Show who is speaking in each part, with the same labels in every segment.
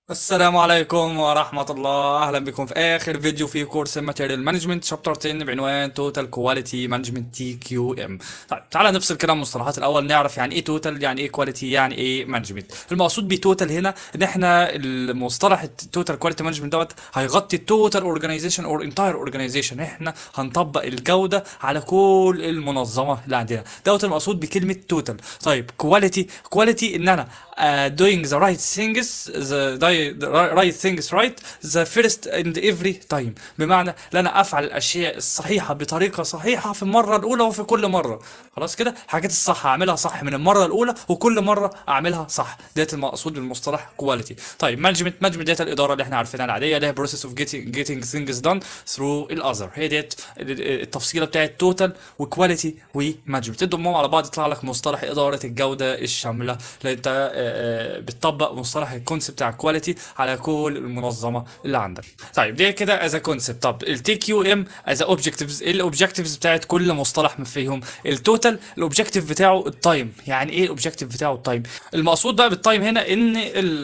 Speaker 1: السلام عليكم ورحمة الله أهلا بكم في آخر فيديو في كورس الماتيريال مانجمنت شابتر 10 بعنوان توتال كواليتي مانجمنت تي كيو ام طيب تعالى نفصل كده المصطلحات الأول نعرف يعني إيه توتال يعني إيه كواليتي يعني إيه مانجمنت المقصود بتوتال هنا إن إحنا المصطلح التوتال كواليتي مانجمنت دوت هيغطي التوتال اورجانيزيشن أور انتاير اورجانيزيشن إحنا هنطبق الجودة على كل المنظمة اللي عندنا دوت المقصود بكلمة توتال طيب كواليتي كواليتي إن أنا uh, doing the right things the, the right things right the first and every time بمعنى ان انا افعل الاشياء الصحيحه بطريقه صحيحه في المره الاولى وفي كل مره خلاص كده الحاجات الصح اعملها صح من المره الاولى وكل مره اعملها صح ديت المقصود بالمصطلح كواليتي طيب مانجمنت مانجمنت ديت الاداره اللي احنا عارفينها العاديه اللي هي بروسيس اوف getting getting things done through الاذر هي ديت التفصيله بتاعت توتال وكواليتي ومانجمنت تضمهم على بعض يطلع لك مصطلح اداره الجوده الشامله اللي انت بتطبق مصطلح الكونسيبت بتاع الكواليتي على كل المنظمه اللي عندك طيب دي كده از كونسيبت طب التي كيو ام از اوبجكتيفز ايه الاوبجكتيفز بتاعت كل مصطلح من فيهم التوتال الاوبجكتيف بتاعه التايم يعني ايه الاوبجكتيف بتاعه التايم المقصود بقى بالتايم هنا ان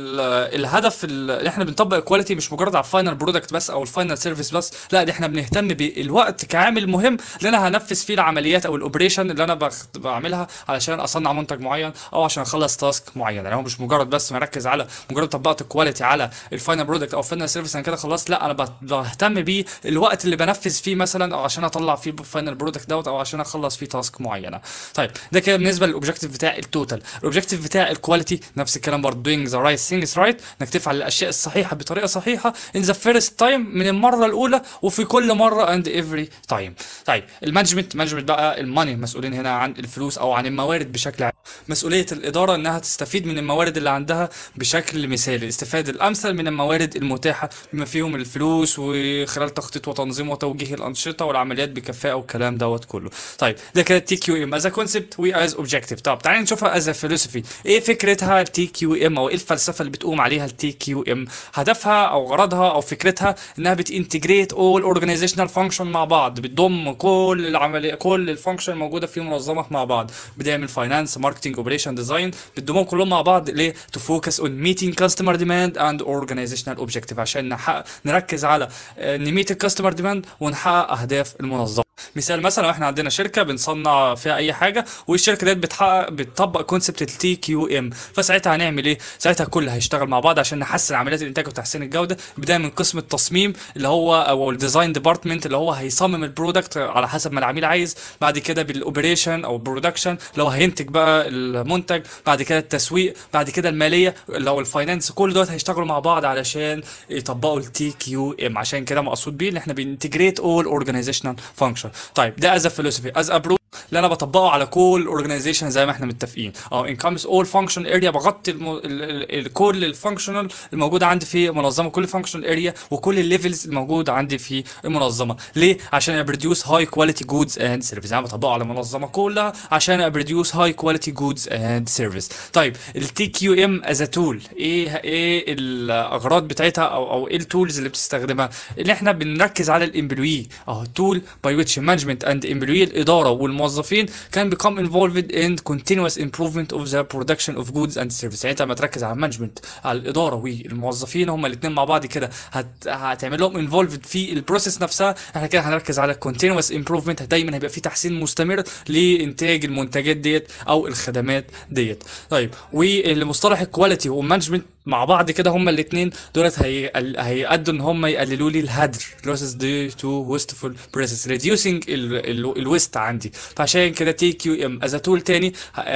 Speaker 1: الهدف اللي احنا بنطبق الكواليتي مش مجرد على الفاينل برودكت بس او الفاينل سيرفيس بس لا دي احنا بنهتم بالوقت كعامل مهم اللي انا هنفذ فيه العمليات او الاوبريشن اللي انا بعملها علشان اصنع منتج معين او عشان اخلص تاسك معين يعني هو مش مجرد بس مركز على مجرد طبقت الكواليتي على الفاينل برودكت او الفاينل سيرفيس انا كده خلصت لا انا بهتم بيه الوقت اللي بنفذ فيه مثلا او عشان اطلع فيه الفاينل برودكت دوت او عشان اخلص فيه تاسك معينه طيب ده كده بالنسبه للاوبجكتيف بتاع التوتال الاوبجكتيف بتاع الكواليتي نفس الكلام برضه doing the right things right انك تفعل الاشياء الصحيحه بطريقه صحيحه in the first time من المره الاولى وفي كل مره and every time طيب المانجمنت مانجمنت بقى الماني مسؤولين هنا عن الفلوس او عن الموارد بشكل عام مسؤوليه الاداره انها تستفيد من الموارد اللي عندها بشكل مثالي الاستفاده الامثل من الموارد المتاحه بما فيهم الفلوس وخلال تخطيط وتنظيم وتوجيه الانشطه والعمليات بكفاءه والكلام دوت كله طيب ده كده تي كيو ام از كونسبت واز اوبجكتيف طب تعالى نشوفها از فيلوسفي ايه فكرتها التي كيو ام او ايه الفلسفه اللي بتقوم عليها التي كيو ام هدفها او غرضها او فكرتها انها بتنتجريت اول اورجانيزيشنال فانكشن مع بعض بتضم كل العمليه كل الفانكشن الموجوده في منظمه مع بعض بدايه من فاينانس ماركتنج اوبريشن ديزاين بتضمهم كلهم مع بعض ليه تو فوكس اون ميتينج كاستمر ديماند اند اورجانيزيشنال اوبجكتيف عشان نحقق نركز على نميت الكاستمر ديماند ونحقق اهداف المنظمه مثال مثلا احنا عندنا شركه بنصنع فيها اي حاجه والشركه ديت بتحقق بتطبق كونسبت التي كيو ام فساعتها هنعمل ايه ساعتها الكل هيشتغل مع بعض عشان نحسن عمليات الانتاج وتحسين الجوده بدايه من قسم التصميم اللي هو او الديزاين ديبارتمنت اللي هو هيصمم البرودكت على حسب ما العميل عايز بعد كده بالاوبريشن او البرودكشن اللي هو هينتج بقى المنتج بعد كده التسويق بعد كده الماليه اللي هو الفاينانس كل دوت هيشتغلوا مع بعض علشان يطبقوا التي كيو ام عشان كده مقصود بيه ان احنا بننتجريت اول اورجانيزيشنال فانكشن طيب ده از فيلوسفي از ابرو اللي انا بطبقه على كل اورجانيزيشن زي ما احنا متفقين اه انكمز اول فانكشن اريا بغطي الم... ال... ال... ال... كل الفانكشنال الموجوده عندي في منظمه كل فانكشنال اريا وكل الليفلز الموجوده عندي في المنظمه ليه عشان ابروديوس هاي كواليتي جودز اند سيرفيس انا بطبقه على المنظمه كلها عشان ابروديوس هاي كواليتي جودز اند سيرفيس طيب التي كيو ام از تول ايه ايه الاغراض بتاعتها او او ايه التولز اللي بتستخدمها اللي احنا بنركز على الامبلوي اهو تول باي ويتش مانجمنت اند امبلوي الاداره والموظفين كان become involved in continuous improvement of the production of goods and services يعني انت لما تركز على المانجمنت على الاداره والموظفين هما الاثنين مع بعض كده هت... هتعمل لهم involved في البروسيس نفسها احنا كده هنركز على continuous improvement دايما هيبقى في تحسين مستمر لانتاج المنتجات ديت او الخدمات ديت طيب والمصطلح الكواليتي والمانجمنت مع بعض كده هما الاثنين دولت هي... هيأدوا ان هما يقللوا لي الهدر losses due to wasteful process reducing الويست عندي فعشان كده تي كيو ام از تول تاني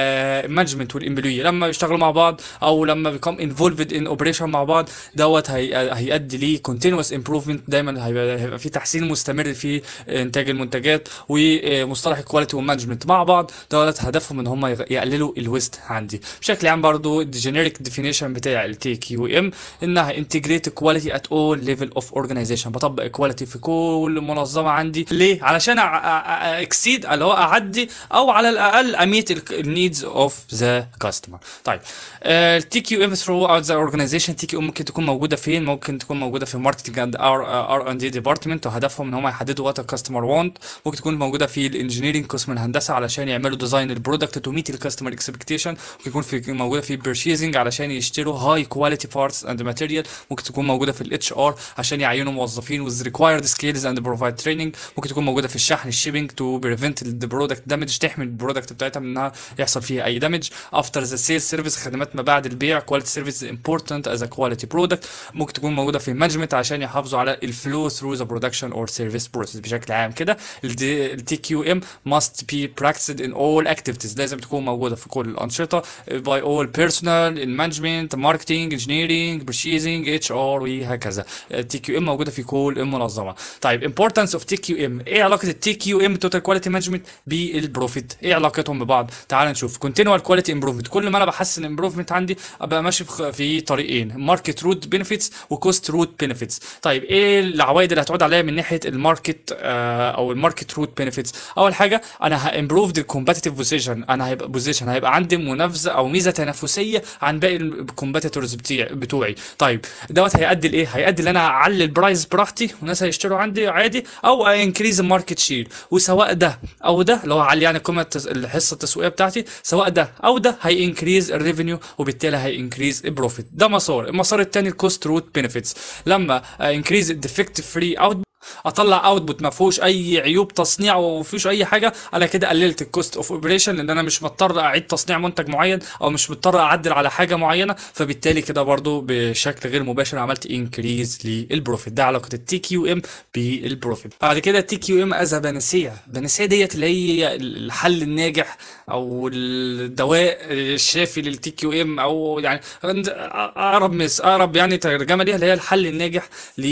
Speaker 1: مانجمنت والامبلوي لما بيشتغلوا مع بعض او لما بيكون انفولفد ان اوبريشن مع بعض دوت هي... هيؤدي ليه continuous improvement دايما هيبقى, هيبقى في تحسين مستمر في انتاج المنتجات ومصطلح الكواليتي والمانجمنت مع بعض دوت هدفهم ان هم يقللوا الويست عندي بشكل عام برضو الجينيريك ديفينيشن بتاع التي كيو ام انها انتجريت كواليتي ات اول ليفل اوف اورجانيزيشن بطبق كواليتي في كل منظمه عندي ليه علشان اكسيد اللي هو اعدي او على الاقل اميت النيدز اوف ذا كاستمر طيب التي كيو ام ثرو اوت ذا اورجانيزيشن تي كيو ام ممكن تكون موجوده فين ممكن تكون موجوده في ماركتنج اند ار ار ان دي ديبارتمنت وهدفهم ان هم يحددوا وات الكاستمر وانت ممكن تكون موجوده في الانجينيرنج قسم الهندسه علشان يعملوا ديزاين البرودكت تو ميت الكاستمر اكسبكتيشن ممكن يكون في موجوده في بيرشيزنج علشان يشتروا هاي كواليتي بارتس اند ماتيريال ممكن تكون موجوده في الاتش ار عشان يعينوا موظفين with required skills and provide training ممكن تكون موجوده في الشحن الشيبنج تو بريفنت البرودكت دامج تحمي البرودكت بتاعتها من انها يحصل فيها اي دامج افتر ذا سيل سيرفيس خدمات ما بعد البيع كواليتي سيرفيس امبورتنت از كواليتي برودكت ممكن تكون موجوده في مانجمنت عشان يحافظوا على الفلو ثرو ذا برودكشن اور سيرفيس بروسيس بشكل عام كده التي كيو ام must be practiced in all activities لازم تكون موجوده في كل الانشطه by all personnel in management marketing engineering purchasing HR وهكذا التي كيو ام موجوده في كل المنظمه طيب importance of تي كيو ام ايه علاقه التي كيو ام توتال كواليتي مانجمنت بالبروفيت ايه علاقتهم ببعض تعال نشوف continual quality improvement كل ما انا بحسن امبروفمنت عندي ابقى ماشي في في طريقين ماركت روت بنفيتس وكوست روت بنفيتس طيب ايه العوائد اللي هتعود عليا من ناحيه الماركت آه او الماركت روت بنفيتس اول حاجه انا هامبروف الكومبتيتيف بوزيشن انا هيبقى بوزيشن هيبقى عندي منافسه او ميزه تنافسيه عن باقي الكومبيتيتورز بتوعي طيب دوت هيؤدي لايه هيؤدي ان انا اعلي البرايس براحتي والناس هيشتروا عندي عادي او انكريز الماركت شير وسواء ده او ده اللي هو علي يعني قيمه الحصه التسويقيه بتاعتي سواء ده او ده هي انكريز الريفينيو وبالتالي هي انكريز البروفيت ده مسار المسار الثاني الكوست روت بنفيتس لما انكريز الديفكتيف فري اوت اطلع اوتبوت ما فيهوش اي عيوب تصنيع وما فيهوش اي حاجه انا كده قللت الكوست اوف اوبريشن لان انا مش مضطر اعيد تصنيع منتج معين او مش مضطر اعدل على حاجه معينه فبالتالي كده برضو بشكل غير مباشر عملت انكريز للبروفيت ده علاقه التي كيو ام بالبروفيت بعد كده التي كيو ام از بنسيه بنسيه ديت اللي هي الحل الناجح او الدواء الشافي للتي كيو ام او يعني اقرب مس اقرب يعني ترجمه ليها اللي هي الحل الناجح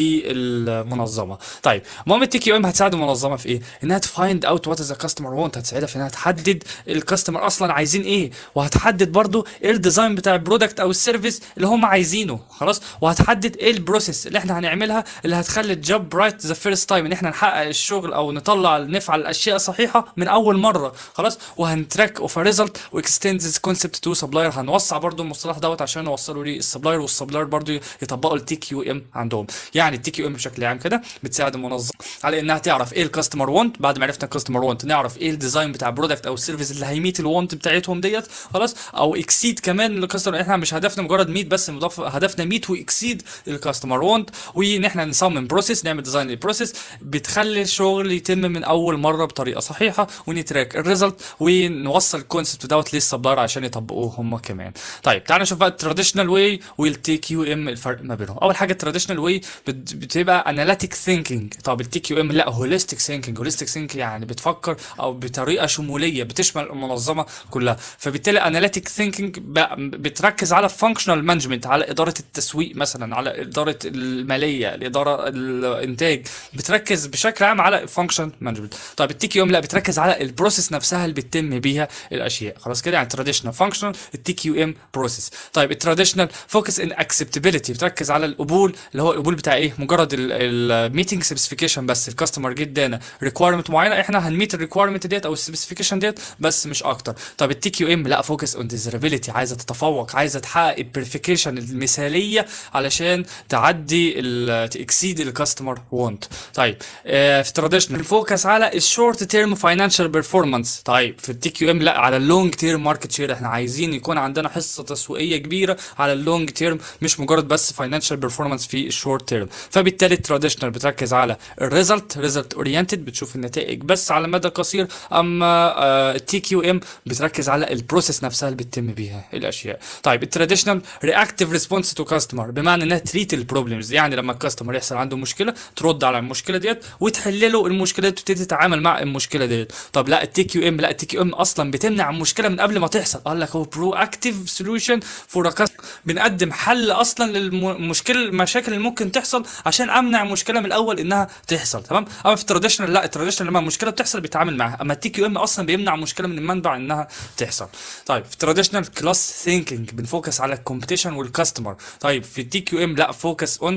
Speaker 1: للمنظمه طيب المهم التي كيو ام هتساعد المنظمه في ايه؟ انها تفايند اوت وات ذا كاستمر وونت هتساعدها في انها تحدد الكاستمر اصلا عايزين ايه وهتحدد برضو ايه الديزاين بتاع البرودكت او السيرفيس اللي هم عايزينه خلاص وهتحدد ايه البروسيس اللي احنا هنعملها اللي هتخلي الجوب برايت ذا فيرست تايم ان احنا نحقق الشغل او نطلع نفعل الاشياء الصحيحه من اول مره خلاص وهنتراك اوف ريزلت واكستند ذيس كونسبت تو سبلاير هنوسع برضو المصطلح دوت عشان نوصله للسبلاير والسبلاير برضو يطبقوا التي كيو ام عندهم يعني التي كيو ام بشكل عام كده بتساعد المنظمه على انها تعرف ايه الكاستمر وونت بعد ما عرفنا الكاستمر وونت نعرف ايه الديزاين بتاع البرودكت او السيرفيس اللي هيميت الوونت بتاعتهم ديت خلاص او اكسيد كمان الكاستمر احنا مش هدفنا مجرد ميت بس مضاف هدفنا ميت واكسيد الكاستمر وونت وان احنا نصمم بروسيس نعمل ديزاين للبروسيس بتخلي الشغل يتم من اول مره بطريقه صحيحه ونتراك الريزلت ونوصل الكونسبت دوت للسبلاير عشان يطبقوه هم كمان طيب تعالى نشوف بقى التراديشنال واي والتي كيو ام الفرق ما بينهم اول حاجه التراديشنال واي بتبقى اناليتيك ثينكينج طب التي كيو ام لا هوليستيك ثينكينج هوليستيك ثينكينج يعني بتفكر او بطريقه شموليه بتشمل المنظمه كلها فبالتالي اناليتيك ثينكينج بتركز على فانكشنال مانجمنت على اداره التسويق مثلا على اداره الماليه الاداره الانتاج بتركز بشكل عام على فانكشن مانجمنت طيب التي كيو ام لا بتركز على البروسيس نفسها اللي بتتم بيها الاشياء خلاص كده يعني تراديشنال فانكشنال التي كيو ام بروسيس طيب التراديشنال فوكس ان اكسبتابيلتي بتركز على القبول اللي هو القبول بتاع ايه مجرد الميتنج سبيسيفيكيشن بس الكاستمر جه ادانا ريكويرمنت معينه احنا هنميت الريكويرمنت ديت او السبيسيفيكيشن ديت بس مش اكتر طب التي كيو ام لا فوكس اون ديزرابيلتي عايزه تتفوق عايزه تحقق البرفيكيشن المثاليه علشان تعدي تكسيد الكاستمر وونت طيب آه في تراديشنال فوكس على الشورت تيرم فاينانشال بيرفورمانس طيب في التي كيو ام لا على اللونج تيرم ماركت شير احنا عايزين يكون عندنا حصه تسويقيه كبيره على اللونج تيرم مش مجرد بس فاينانشال بيرفورمانس في الشورت تيرم فبالتالي التراديشنال بتركز على الريزلت ريزلت اورينتد بتشوف النتائج بس على مدى قصير اما التي كيو ام بتركز على البروسيس نفسها اللي بتتم بيها الاشياء طيب التراديشنال رياكتيف ريسبونس تو كاستمر بمعنى انها تريت البروبلمز يعني لما الكاستمر يحصل عنده مشكله ترد على المشكله ديت وتحل له المشكله دي وتبتدي تتعامل مع المشكله ديت طب لا التي كيو ام لا التي كيو ام اصلا بتمنع المشكله من قبل ما تحصل قال لك هو برو اكتيف سوليوشن فور بنقدم حل اصلا للمشكله المشاكل اللي ممكن تحصل عشان امنع المشكله من الاول انها تحصل تمام اما في التراديشنال لا التراديشنال لما المشكله بتحصل بيتعامل معاها اما التي كيو ام اصلا بيمنع المشكله من المنبع انها تحصل طيب في التراديشنال كلاس ثينكينج بنفوكس على الكومبيتيشن والكاستمر طيب في التي كيو ام لا فوكس اون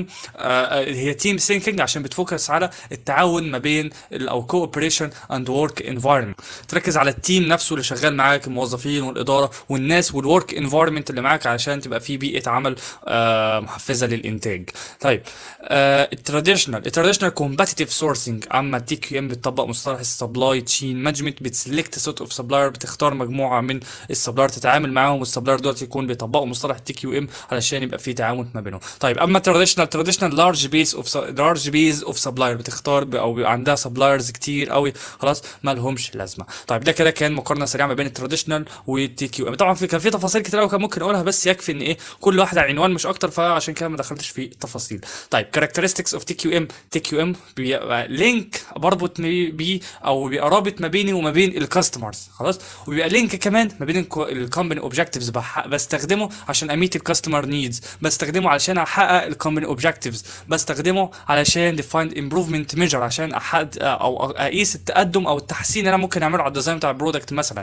Speaker 1: هي تيم ثينكينج عشان بتفوكس على التعاون ما بين او كوبريشن اند ورك انفايرمنت تركز على التيم نفسه اللي شغال معاك الموظفين والاداره والناس والورك انفايرمنت اللي معاك عشان تبقى في بيئه عمل آه محفزه للانتاج طيب التراديشنال التراديشنال كومباتيتيف سورسنج اما التي كيو ام بتطبق مصطلح السبلاي تشين مانجمنت بتسلكت سوت اوف سبلاير بتختار مجموعه من السبلاير تتعامل معاهم والسبلاير دول يكون بيطبقوا مصطلح التي كيو ام علشان يبقى في تعاون ما بينهم طيب اما تراديشنال تراديشنال لارج بيس اوف لارج بيز اوف سبلاير بتختار ب- او بيبقى عندها سبلايرز كتير قوي خلاص ما لهمش لازمه طيب ده كده كان مقارنه سريعه ما بين التراديشنال والتي كيو ام طبعا في كان في تفاصيل كتير قوي كان ممكن اقولها بس يكفي ان ايه كل واحده عنوان مش اكتر فعشان كده ما دخلتش في التفاصيل طيب كاركترستكس اوف تي كيو ام تي كيو ام بيبقى لينك بربط مي- بيه او بيبقى رابط ما بيني وما بين الكاستمرز خلاص وبيبقى لينك كمان ما بين الكومباني اوبجكتيفز بستخدمه عشان اميت الكاستمر نيدز بستخدمه علشان احقق الكومباني اوبجكتيفز بستخدمه علشان ديفايند امبروفمنت ميجر عشان احد او اقيس التقدم او التحسين اللي انا ممكن اعمله على الديزاين بتاع البرودكت مثلا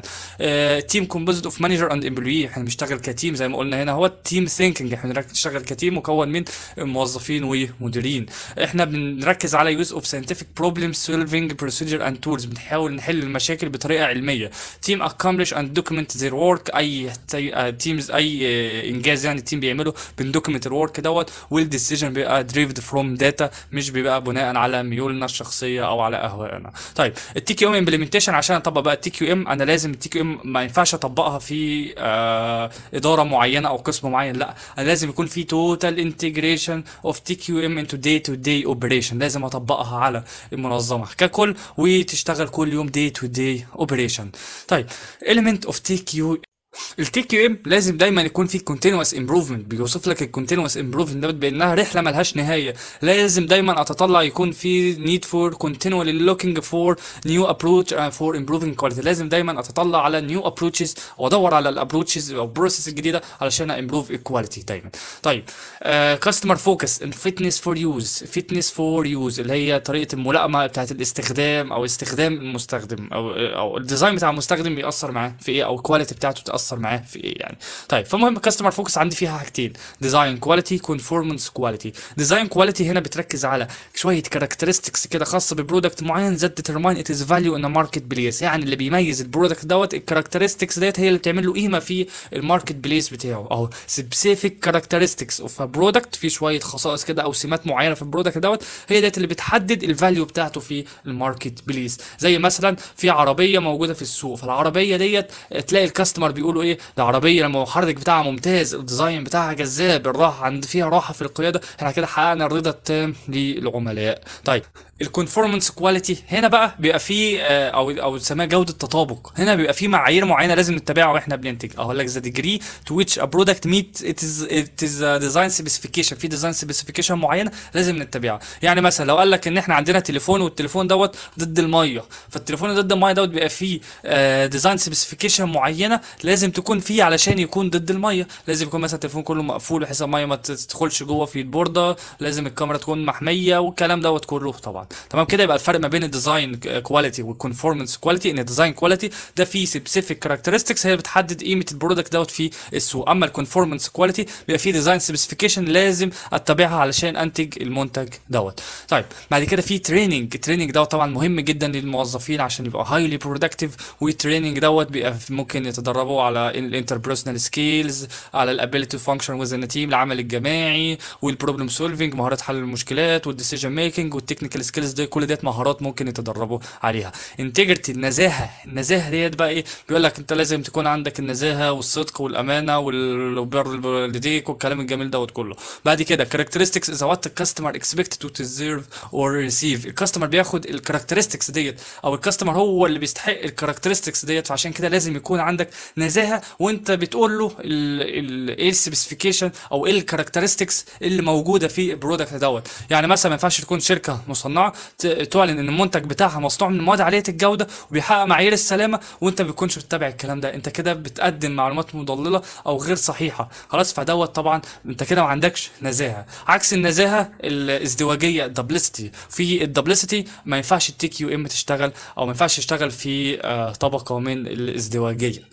Speaker 1: تيم كومبوزد اوف مانجر اند امبلوي احنا بنشتغل كتيم زي ما قلنا هنا هو التيم ثينكينج احنا بنشتغل كتيم مكون من موظفين ومديرين احنا بنركز على يوز اوف ساينتفك بروبلم سولفينج بروسيجر اند تولز بنحاول نحل المشاكل بطريقه علميه تيم اكمبلش اند دوكيمنت ذير ورك اي تيمز اي آه، انجاز يعني التيم بيعمله بندوكيمنت الورك دوت والديسيجن بيبقى دريفد فروم داتا مش بيبقى بناء على ميولنا الشخصيه او على اهوائنا طيب التي كيو ام امبلمنتيشن عشان اطبق بقى التي كيو ام انا لازم التي كيو ام ما ينفعش اطبقها في آه اداره معينه او قسم معين لا انا لازم يكون في توتال انتجريشن اوف تي كيو ام انتو داي تو داي اوبريشن لازم اطبقها على المنظمه ككل وتشتغل كل يوم داي تو داي اوبريشن طيب element of TQ التي كيو ام لازم دايما يكون في continuous improvement بيوصف لك الكونتينوس improvement ده بانها رحله ملهاش نهايه لازم دايما اتطلع يكون في need for continually looking for new approach and for improving quality لازم دايما اتطلع على new approaches وادور على الابروتشز او بروسيس الجديده علشان امبروف الكواليتي دايما طيب كاستمر فوكس ان فيتنس فور يوز فيتنس فور يوز اللي هي طريقه الملائمه بتاعت الاستخدام او استخدام المستخدم او او الديزاين بتاع المستخدم بيأثر معاه في ايه او الكواليتي بتاعته تأثر معاه في ايه يعني طيب فالمهم كاستمر فوكس عندي فيها حاجتين ديزاين كواليتي كونفورمانس كواليتي ديزاين كواليتي هنا بتركز على شويه كاركترستكس كده خاصه ببرودكت معين ذات ديترماين ات از فاليو ان ماركت بليس يعني اللي بيميز البرودكت دوت الكاركترستكس ديت هي اللي بتعمل له قيمه في الماركت بليس بتاعه اهو سبيسيفيك كاركترستكس اوف برودكت في شويه خصائص كده او سمات معينه في البرودكت دوت هي ديت اللي بتحدد الفاليو بتاعته في الماركت بليس زي مثلا في عربيه موجوده في السوق فالعربيه ديت تلاقي الكاستمر بيقولوا ايه ده عربيه لما المحرك بتاعها ممتاز الديزاين بتاعها جذاب الراحه عند فيها راحه في القياده احنا كده حققنا الرضا التام للعملاء طيب الكونفورمانس كواليتي هنا بقى بيبقى فيه آه، او او بنسميها جوده تطابق هنا بيبقى فيه معايير معينه لازم نتبعها واحنا بننتج اقول لك ذا ديجري تو which a product meet it is it is a design specification في ديزاين سبيسيفيكيشن معينه لازم نتبعها يعني مثلا لو قال لك ان احنا عندنا تليفون والتليفون دوت ضد الميه فالتليفون اللي ضد الميه دوت بيبقى فيه ديزاين سبيسيفيكيشن معينه لازم تكون فيه علشان يكون ضد الميه لازم يكون مثلا التليفون كله مقفول بحيث الميه ما تدخلش جوه في البورده لازم الكاميرا تكون محميه والكلام دوت كله طبعا تمام كده يبقى الفرق ما بين الديزاين كواليتي والكونفورمانس كواليتي ان الديزاين كواليتي ده فيه سبيسيفيك كاركترستكس هي بتحدد قيمه البرودكت دوت في السوق اما الكونفورمانس كواليتي بيبقى فيه ديزاين سبيسيفيكيشن لازم اتبعها علشان انتج المنتج دوت طيب بعد كده في تريننج التريننج دوت طبعا مهم جدا للموظفين عشان يبقوا هايلي برودكتيف والتريننج دوت بيبقى ممكن يتدربوا على الانتربيرسونال سكيلز على الابيليتي فانكشن وذ تيم العمل الجماعي والبروبلم سولفنج مهارات حل المشكلات والديسيجن ميكنج والتكنيكال سكيلز دي كل ديت مهارات ممكن يتدربوا عليها انتجرتي النزاهه النزاهه ديت بقى ايه بيقول لك انت لازم تكون عندك النزاهه والصدق والامانه والبر لديك والكلام الجميل دوت كله بعد كده characteristics is what the customer expected to deserve or receive الكاستمر بياخد الكاركترستكس ديت او الكاستمر هو اللي بيستحق الكاركترستكس ديت فعشان كده لازم يكون عندك نزاهه وانت بتقول له ال- ال- ايه السبيسيفيكيشن او ايه الكاركترستكس اللي موجوده في البرودكت دوت يعني مثلا ما ينفعش تكون شركه مصنعه ت- تعلن ان المنتج بتاعها مصنوع من مواد عاليه الجوده وبيحقق معايير السلامه وانت ما بتكونش بتتابع الكلام ده انت كده بتقدم معلومات مضلله او غير صحيحه خلاص فدوت طبعا انت كده ما عندكش نزاهه عكس النزاهه الازدواجيه الدبلسيتي في الدبلسيتي ما ينفعش التي كيو ام تشتغل او ما ينفعش تشتغل في آه، طبقه من الازدواجيه طيب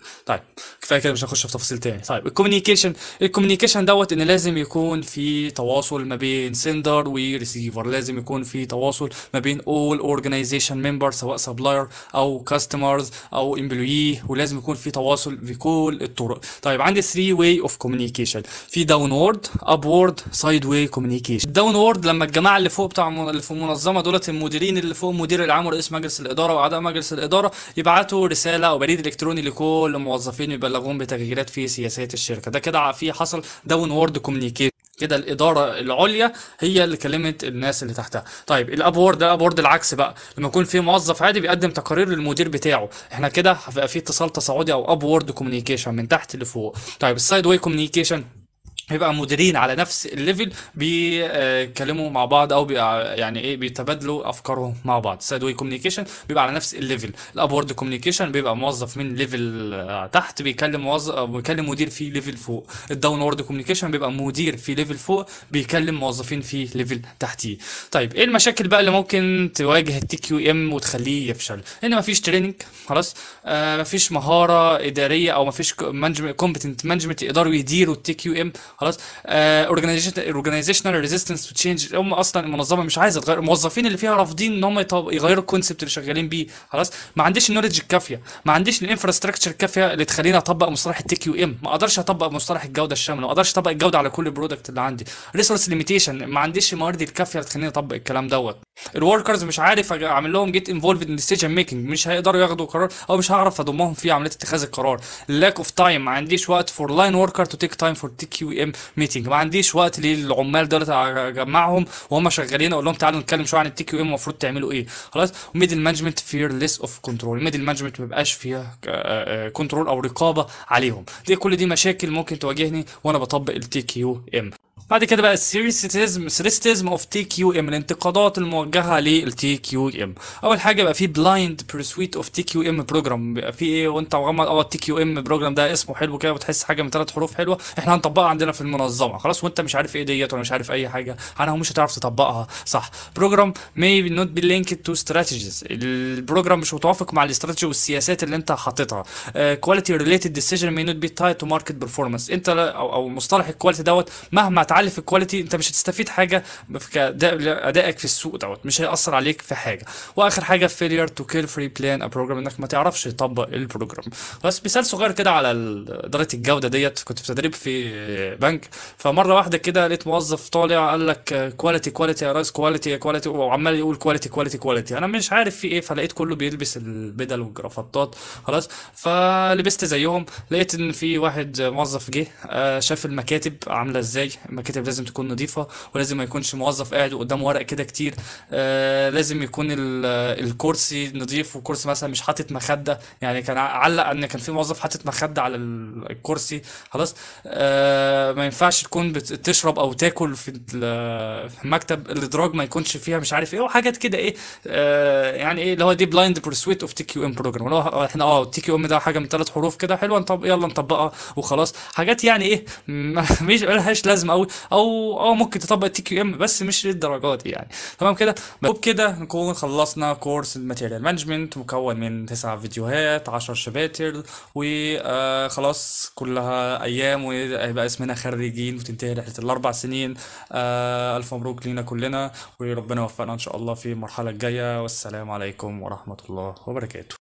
Speaker 1: كفايه كده مش هنخش في تفاصيل تاني طيب الكوميونيكيشن الكوميونيكيشن دوت ان لازم يكون في تواصل ما بين سندر وريسيفر لازم يكون في تواصل ما بين اول اورجانيزيشن ممبر سواء سبلاير او كاستمرز او امبلوي ولازم يكون في تواصل في كل الطرق طيب عندي 3 واي اوف كوميونيكيشن في داونورد ابورد سايد واي كوميونيكيشن الداونورد لما الجماعه اللي فوق بتاع الم- اللي في المنظمه دولت المديرين اللي فوق مدير العام ورئيس مجلس الاداره واعضاء مجلس الاداره يبعتوا رساله او بريد الكتروني لكل الموظفين يبلغوهم بتغييرات في سياسات الشركه ده كده في حصل داونورد كوميونيكيشن كده الاداره العليا هي اللي كلمت الناس اللي تحتها طيب الابورد ده الابورد العكس بقى لما يكون في موظف عادي بيقدم تقارير للمدير بتاعه احنا كده هيبقى في اتصال تصاعدي او ابورد كوميونيكيشن من تحت لفوق طيب السايد واي كوميونيكيشن بيبقى مديرين على نفس الليفل بيتكلموا مع بعض او بيبقى يعني ايه بيتبادلوا افكارهم مع بعض سايد واي كوميونيكيشن بيبقى على نفس الليفل الابورد كوميونيكيشن بيبقى موظف من ليفل آه، تحت بيكلم موظف أو بيكلم مدير في ليفل فوق الداون وورد كوميونيكيشن بيبقى مدير في ليفل فوق بيكلم موظفين في ليفل تحتيه طيب ايه المشاكل بقى اللي ممكن تواجه التي كيو ام وتخليه يفشل ان مفيش تريننج خلاص آه مفيش مهاره اداريه او مفيش مانجمنت كومبتنت مانجمنت يقدروا يديروا التي كيو ام خلاص اورجانيزيشنال ريزيستنس تو تشينج هم اصلا المنظمه مش عايزه تغير الموظفين اللي فيها رافضين ان هم يطب- يغيروا الكونسبت اللي شغالين بيه خلاص ما عنديش النولج الكافيه ما عنديش الانفراستراكشر الكافيه اللي تخليني اطبق مصطلح التي كيو ام ما اقدرش اطبق مصطلح الجوده الشامله ما اقدرش اطبق الجوده على كل البرودكت اللي عندي ريسورس ليميتيشن ما عنديش الموارد الكافيه اللي تخليني اطبق الكلام دوت الوركرز مش عارف أج- اعمل لهم جيت انفولفد ان ديسيجن ميكنج مش هيقدروا ياخدوا قرار او مش هعرف اضمهم في عمليه اتخاذ القرار لاك اوف تايم ما عنديش وقت فور لاين وركر تو تيك تايم فور تي كيو ام ميتنج ما عنديش وقت للعمال دولت اجمعهم وهم شغالين اقول لهم تعالوا نتكلم شويه عن التي كيو ام المفروض تعملوا ايه خلاص ميدل مانجمنت فير ليس اوف كنترول ميدل مانجمنت ما بيبقاش فيها كنترول او رقابه عليهم دي كل دي مشاكل ممكن تواجهني وانا بطبق التي كيو ام بعد كده بقى السيريسيتيزم سيريسيتيزم اوف تي كيو ام الانتقادات الموجهه للتي كيو ام اول حاجه بقى في بلايند بريسويت اوف تي كيو ام بروجرام بيبقى في ايه وانت مغمض اه التي كيو ام بروجرام ده اسمه حلو كده وتحس حاجه من ثلاث حروف حلوه احنا هنطبقها عندنا في المنظمه خلاص وانت مش عارف ايه ديت ولا مش عارف اي حاجه عنها ومش هتعرف تطبقها صح بروجرام may not be linked to strategies البروجرام مش متوافق مع الاستراتيجي والسياسات اللي انت حاططها كواليتي ريليتد ديسيجن may not be tied to market performance انت لا- او او مصطلح الكواليتي دوت مهما تعلي في الكواليتي انت مش هتستفيد حاجه في كأداء- ادائك في السوق دوت مش هيأثر عليك في حاجه واخر حاجه failure to carefully plan a program انك ما تعرفش تطبق البروجرام بس مثال صغير كده على ال- اداره الجوده ديت كنت في تدريب في بنك فمره واحده كده لقيت موظف طالع قال لك كواليتي كواليتي يا ريس كواليتي كواليتي وعمال يقول كواليتي كواليتي كواليتي انا مش عارف في ايه فلقيت كله بيلبس البدل والجرافطات خلاص فلبست زيهم لقيت ان في واحد موظف جه آه، شاف المكاتب عامله ازاي المكاتب لازم تكون نظيفه ولازم ما يكونش موظف قاعد قدامه ورق كده كتير آه، لازم يكون ال- الكرسي نظيف وكرسي مثلا مش حاطط مخده يعني كان علق ان كان في موظف حاطط مخده على ال- الكرسي خلاص آه، ما ينفعش تكون بت- تشرب او تاكل في ال- في المكتب الادراج ما يكونش فيها مش عارف ايه وحاجات كده ايه آه، يعني ايه اللي هو دي بلايند برسويت اوف تي كيو ام بروجرام اللي هو احنا اه تي كيو ام ده حاجه من ثلاث حروف كده حلوه نطب يلا نطبقها وخلاص حاجات يعني ايه ما- مش ملهاش لازمه قوي او اه ممكن تطبق التي كيو ام بس مش للدرجات دي يعني تمام كده وبكده نكون خلصنا كورس الماتيريال مانجمنت مكون من تسع فيديوهات عشر شباتر وخلاص كلها ايام وهيبقى اسمنا خريجين وتنتهي رحله الاربع سنين آه، الف مبروك لينا كلنا وربنا يوفقنا ان شاء الله في المرحله الجايه والسلام عليكم ورحمه الله وبركاته